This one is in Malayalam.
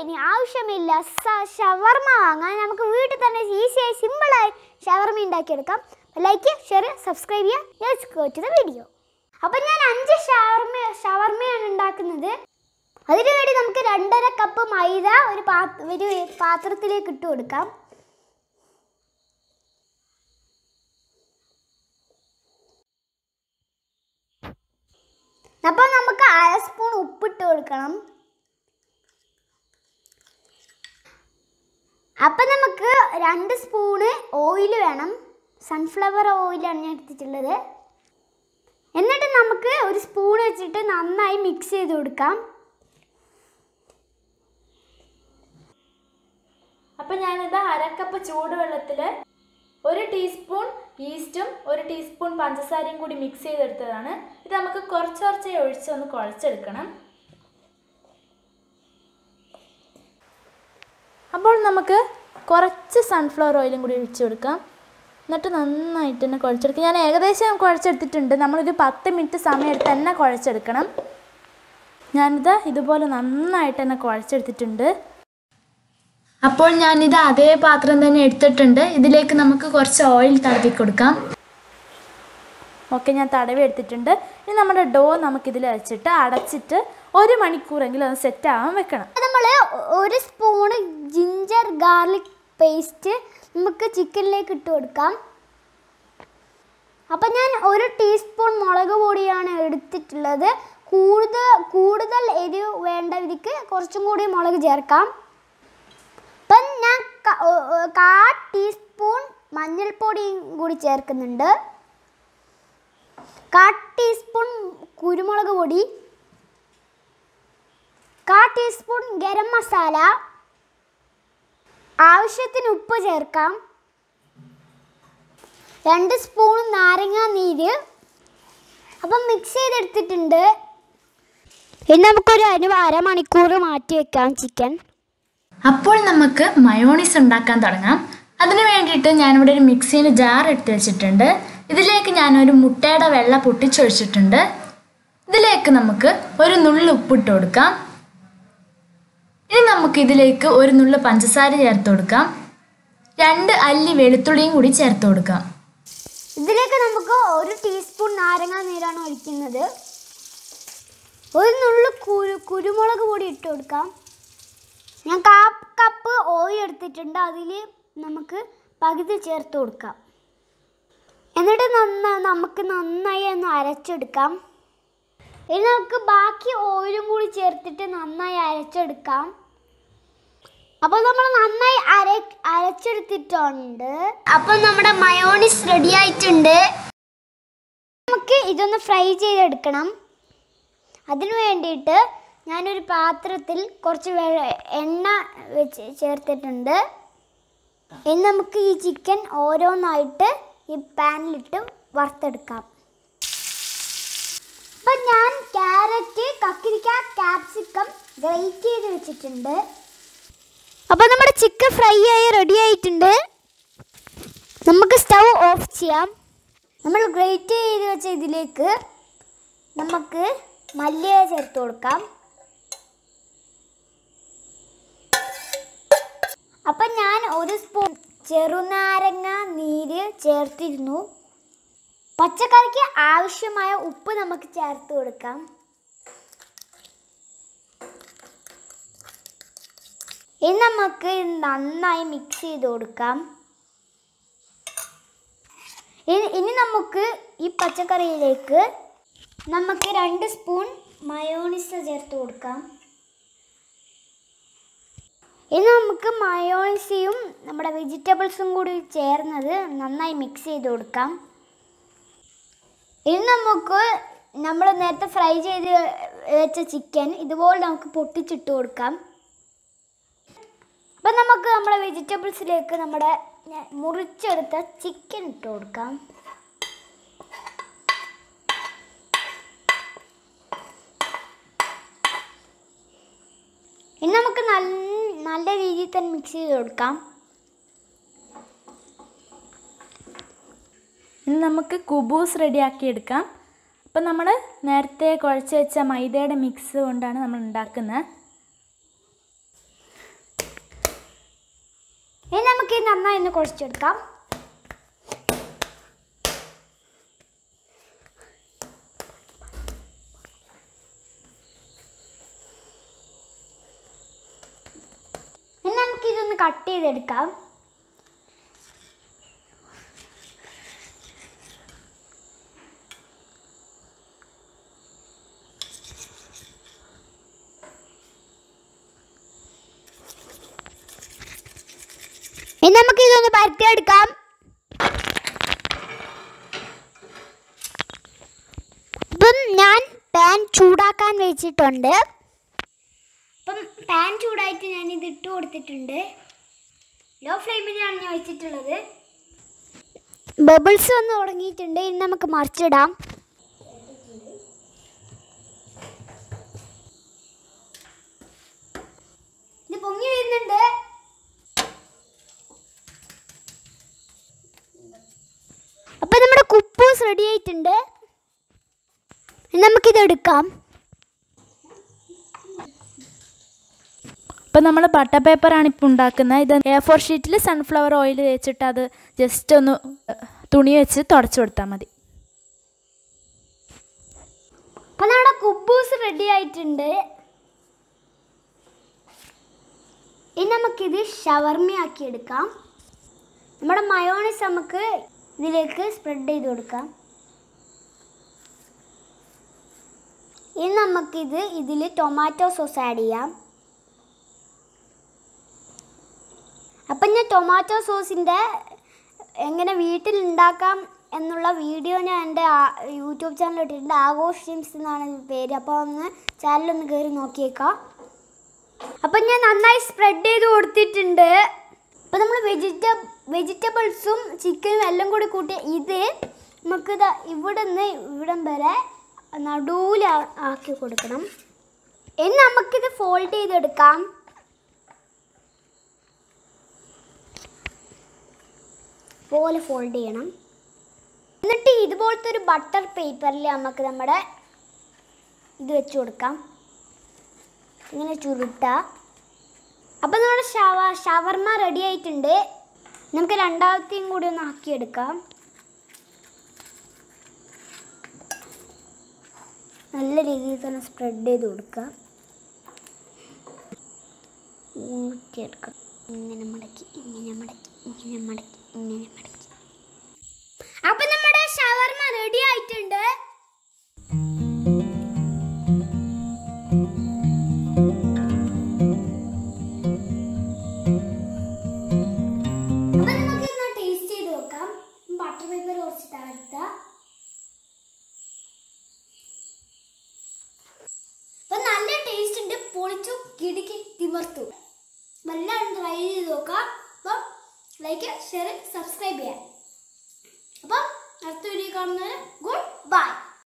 ഇനി ആവശ്യമില്ല സ- ഷവർമ വാങ്ങാൻ നമുക്ക് വീട്ടിൽ തന്നെ ഈസിയായി സിമ്പിളായി ഷവർമ ഉണ്ടാക്കിയെടുക്കാം ലൈക്ക് ഷെയർ സബ്സ്ക്രൈബ് ചെയ്യുക let's go to the video അപ്പം ഞാൻ അഞ്ച് ഷവർമ ഷവർമയാണ് ഉണ്ടാക്കുന്നത് അതിനു വേണ്ടി നമുക്ക് രണ്ടര കപ്പ് മൈദ ഒരു പാ ഒരു പാത്രത്തിലേക്ക് ഇട്ട് കൊടുക്കാം അപ്പോൾ നമുക്ക് അര സ്പൂൺ ഉപ്പിട്ട് കൊടുക്കണം അപ്പം നമുക്ക് രണ്ട് സ്പൂണ് ഓയിൽ വേണം സൺഫ്ലവർ ഓയിലാണ് ഞാൻ എടുത്തിട്ടുള്ളത് എന്നിട്ട് നമുക്ക് ഒരു സ്പൂൺ വെച്ചിട്ട് നന്നായി മിക്സ് ചെയ്ത് കൊടുക്കാം അപ്പം ഞാനിത് അരക്കപ്പ് ചൂടുവെള്ളത്തിൽ ഒരു ടീസ്പൂൺ ഈസ്റ്റും ഒരു ടീസ്പൂൺ പഞ്ചസാരയും കൂടി മിക്സ് ചെയ്തെടുത്തതാണ് ഇത് നമുക്ക് കുറച്ച് കുറച്ച് ഒഴിച്ച് ഒന്ന് കുഴച്ചെടുക്കണം അപ്പോൾ നമുക്ക് കുറച്ച് സൺഫ്ലവർ ഓയിലും കൂടി ഒഴിച്ച് കൊടുക്കാം എന്നിട്ട് നന്നായിട്ട് തന്നെ കുഴച്ചെടുക്കാം ഞാൻ ഏകദേശം കുഴച്ചെടുത്തിട്ടുണ്ട് നമ്മളൊരു പത്ത് മിനിറ്റ് സമയം എടുത്ത് തന്നെ കുഴച്ചെടുക്കണം ഞാനിത് ഇതുപോലെ നന്നായിട്ട് തന്നെ കുഴച്ചെടുത്തിട്ടുണ്ട് അപ്പോൾ ഞാനിത് അതേ പാത്രം തന്നെ എടുത്തിട്ടുണ്ട് ഇതിലേക്ക് നമുക്ക് കുറച്ച് ഓയിൽ തടവി കൊടുക്കാം ഓക്കെ ഞാൻ തടവി എടുത്തിട്ടുണ്ട് ഇനി നമ്മുടെ ഡോ നമുക്കിതിൽ വെച്ചിട്ട് അടച്ചിട്ട് ഒരു മണിക്കൂറെങ്കിലും അത് സെറ്റ് ആവാൻ വെക്കണം നമ്മൾ ഒരു സ്പൂണ് ജിഞ്ചർ ഗാർലിക് പേസ്റ്റ് നമുക്ക് ചിക്കനിലേക്ക് ഇട്ട് കൊടുക്കാം അപ്പം ഞാൻ ഒരു ടീസ്പൂൺ മുളക് പൊടിയാണ് എടുത്തിട്ടുള്ളത് കൂടുതൽ കൂടുതൽ എരിവ് വേണ്ടവർക്ക് കുറച്ചും കൂടി മുളക് ചേർക്കാം അപ്പം ഞാൻ ക- ഒ- ഒ- കാ ടീസ്പൂൺ മഞ്ഞൾപ്പൊടിയും കൂടി ചേർക്കുന്നുണ്ട് കാ ടീസ്പൂൺ കുരുമുളക് പൊടി കാ ടീസ്പൂൺ ഗരം മസാല ആവശ്യത്തിന് ഉപ്പ് ചേർക്കാം രണ്ട് സ്പൂൺ നാരങ്ങ നീര് അപ്പം മിക്സ് ചെയ്തെടുത്തിട്ടുണ്ട് ഇനി നമുക്കൊരു അര അരമണിക്കൂർ മാറ്റി വെക്കാം ചിക്കൻ അപ്പോൾ നമുക്ക് മയോണീസ് ഉണ്ടാക്കാൻ തുടങ്ങാം അതിന് വേണ്ടിയിട്ട് ഞാനിവിടെ ഒരു മിക്സിയിൽ ജാർ എടുത്ത് വെച്ചിട്ടുണ്ട് ഇതിലേക്ക് ഞാനൊരു മുട്ടയുടെ വെള്ള പൊട്ടിച്ചൊഴിച്ചിട്ടുണ്ട് ഇതിലേക്ക് നമുക്ക് ഒരു നുള്ളു ഉപ്പിട്ട് കൊടുക്കാം ഇനി നമുക്ക് ഇതിലേക്ക് ഒരു നുള്ളു പഞ്ചസാര ചേർത്ത് കൊടുക്കാം രണ്ട് അല്ലി വെളുത്തുള്ളിയും കൂടി ചേർത്ത് കൊടുക്കാം ഇതിലേക്ക് നമുക്ക് ഒരു ടീസ്പൂൺ നാരങ്ങ നീരാണ് ഒഴിക്കുന്നത് ഒരു നുള്ളു കുരു കുരുമുളക് പൊടി ഇട്ട് കൊടുക്കാം ഞാൻ കാ കപ്പ് ഓയിൽ എടുത്തിട്ടുണ്ട് അതിൽ നമുക്ക് പകുതി ചേർത്ത് കൊടുക്കാം എന്നിട്ട് നന്ന നമുക്ക് നന്നായി ഒന്ന് അരച്ചെടുക്കാം ഇനി നമുക്ക് ബാക്കി ഓയിലും കൂടി ചേർത്തിട്ട് നന്നായി അരച്ചെടുക്കാം അപ്പോൾ നമ്മൾ നന്നായി അര അരച്ചെടുത്തിട്ടുണ്ട് അപ്പോൾ നമ്മുടെ മയോണിസ് റെഡി ആയിട്ടുണ്ട് നമുക്ക് ഇതൊന്ന് ഫ്രൈ ചെയ്തെടുക്കണം അതിനു വേണ്ടിയിട്ട് ഞാനൊരു പാത്രത്തിൽ കുറച്ച് വെ- എണ്ണ വെച്ച് ചേർത്തിട്ടുണ്ട് ഇനി നമുക്ക് ഈ ചിക്കൻ ഓരോന്നായിട്ട് ഈ പാനിലിട്ട് വറുത്തെടുക്കാം അപ്പം ഞാൻ ക്യാരറ്റ് കക്കിരിക്ക ക്യാപ്സിക്കം ഗ്രേറ്റ് ചെയ്ത് വെച്ചിട്ടുണ്ട് അപ്പോൾ നമ്മുടെ ചിക്കൻ ഫ്രൈ ആയി റെഡി ആയിട്ടുണ്ട് നമുക്ക് സ്റ്റൗ ഓഫ് ചെയ്യാം നമ്മൾ ഗ്രേറ്റ് ചെയ്ത് വെച്ച ഇതിലേക്ക് നമുക്ക് മല്ലിയില ചേർത്ത് കൊടുക്കാം അപ്പം ഞാൻ ഒരു സ്പൂൺ ചെറുനാരങ്ങ നീര് ചേർത്തിരുന്നു പച്ചക്കറിക്ക് ആവശ്യമായ ഉപ്പ് നമുക്ക് ചേർത്ത് കൊടുക്കാം ഇനി നമുക്ക് ഇത് നന്നായി മിക്സ് ചെയ്ത് കൊടുക്കാം ഇനി ഇനി നമുക്ക് ഈ പച്ചക്കറിയിലേക്ക് നമുക്ക് രണ്ട് സ്പൂൺ മയോണിസ് ചേർത്ത് കൊടുക്കാം ഇനി നമുക്ക് മയോണിസയും നമ്മുടെ വെജിറ്റബിൾസും കൂടി ചേർന്നത് നന്നായി മിക്സ് ചെയ്ത് കൊടുക്കാം ഇനി നമുക്ക് നമ്മൾ നേരത്തെ ഫ്രൈ ചെയ്ത് വെച്ച ചിക്കൻ ഇതുപോലെ നമുക്ക് പൊട്ടിച്ചിട്ട് കൊടുക്കാം അപ്പം നമുക്ക് നമ്മുടെ വെജിറ്റബിൾസിലേക്ക് നമ്മുടെ ഞ- മുറിച്ചെടുത്ത ചിക്കൻ ഇട്ട് കൊടുക്കാം ഇനി നമുക്ക് നല്ല നല്ല രീതിയിൽ തന്നെ മിക്സ് ചെയ്ത് കൊടുക്കാം ഇനി നമുക്ക് കുബൂസ് റെഡിയാക്കി എടുക്കാം അപ്പം നമ്മൾ നേരത്തെ കുഴച്ച് വെച്ച മൈദയുടെ മിക്സ് കൊണ്ടാണ് നമ്മൾ ഉണ്ടാക്കുന്നത് ഇനി നമുക്ക് ഇത് നന്നായി ഒന്ന് കുഴച്ചെടുക്കാം ഇനി നമുക്ക് ഇതൊന്ന് കട്ട് ചെയ്തെടുക്കാം ഇനി നമുക്ക് ഇതൊന്ന് പരത്തിയെടുക്കാം ഇപ്പം ഞാൻ പാൻ ചൂടാക്കാൻ വെച്ചിട്ടുണ്ട് ഇപ്പം പാൻ ചൂടായിട്ട് ഞാൻ ഇത് ഇട്ട് കൊടുത്തിട്ടുണ്ട് ലോ ഫ്ലെയിമിലാണ് ഞാൻ വെച്ചിട്ടുള്ളത് ബബിൾസ് വന്ന് തുടങ്ങിയിട്ടുണ്ട് ഇനി നമുക്ക് മറിച്ചിടാം ഇത് പൊങ്ങി വരുന്നുണ്ട് അപ്പൊ നമ്മുടെ കുപ്പൂസ് റെഡി ആയിട്ടുണ്ട് ഇനി നമുക്കിത് എടുക്കാം ഇപ്പം നമ്മൾ ബട്ടർ പേപ്പറാണ് ഇപ്പോൾ ഉണ്ടാക്കുന്നത് ഇത് എ ഫോർ ഷീറ്റിൽ സൺഫ്ലവർ ഓയിൽ തേച്ചിട്ട് അത് ജസ്റ്റ് ഒന്ന് ഏഹ്, തുണി വെച്ച് തുടച്ചു കൊടുത്താൽ മതി അപ്പൊ നമ്മുടെ കുബൂസ് റെഡി ആയിട്ടുണ്ട് ഇനി നമുക്കിത് ഷവർമയാക്കി എടുക്കാം നമ്മുടെ മയോണൈസ് നമുക്ക് ഇതിലേക്ക് സ്പ്രെഡ് ചെയ്ത് കൊടുക്കാം ഇനി നമുക്കിത് ഇതിൽ ടൊമാറ്റോ സോസ് ആഡ് ചെയ്യാം അപ്പം ഞാൻ ടൊമാറ്റോ സോസിൻ്റെ എങ്ങനെ വീട്ടിൽ ഉണ്ടാക്കാം എന്നുള്ള വീഡിയോ ഞാൻ എൻ്റെ ആ- യൂട്യൂബ് ചാനൽ ഇട്ടിട്ടുണ്ട് ആഘോഷ് ജിംസ് എന്നാണ് ഇത് പേര് അപ്പോൾ ഒന്ന് ചാനലൊന്ന് കയറി നോക്കിയേക്കാം അപ്പം ഞാൻ നന്നായി സ്പ്രെഡ് ചെയ്ത് കൊടുത്തിട്ടുണ്ട് അപ്പം നമ്മൾ വെജിറ്റ വെജിറ്റബിൾസും ചിക്കനും എല്ലാം കൂടി കൂട്ടി ഇത് നമുക്ക് ഇതാ ഇവിടെ നിന്ന് ഇവിടം വരെ നടുവിൽ ആക്കി കൊടുക്കണം ഇനി നമുക്കിത് ഫോൾഡ് ചെയ്തെടുക്കാം പോലെ ഫോൾഡ് ചെയ്യണം എന്നിട്ട് ഇതുപോലത്തെ ഒരു ബട്ടർ പേപ്പറിൽ നമുക്ക് നമ്മുടെ ഇത് വെച്ച് കൊടുക്കാം ഇങ്ങനെ ചുരുട്ട അപ്പം നമ്മുടെ ഷവ ഷവർമ റെഡി ആയിട്ടുണ്ട് നമുക്ക് രണ്ടാമത്തെയും കൂടി ഒന്ന് ആക്കിയെടുക്കാം നല്ല രീതിയിൽ തന്നെ സ്പ്രെഡ് ചെയ്ത് കൊടുക്കുക ഊറ്റിയെടുക്കാം ഇങ്ങനെ മടക്കി ഇങ്ങനെ മടക്കി ഇങ്ങനെ മടക്കി ഇങ്ങനെ മടക്കി അപ്പൊ നമ്മുടെ ഷവർമ റെഡി ആയിട്ടുണ്ട് അപ്പൊ നമുക്ക് ഇന്ന് ടേസ്റ്റ് ചെയ്ത് നോക്കാം ബട്ടർ പേപ്പർ കുറച്ച് താഴ്ത്ത അപ്പൊ നല്ല ടേസ്റ്റ് ഉണ്ട് പൊളിച്ചു കിടുക്കി തിമർത്തു എല്ലാവരും ട്രൈ ചെയ്ത് നോക്കാം അപ്പം ലൈക്ക് ഷെയർ സബ്സ്ക്രൈബ് ചെയ്യാം അപ്പം അടുത്ത വീഡിയോ കാണുന്നവരെ ഗുഡ് ബൈ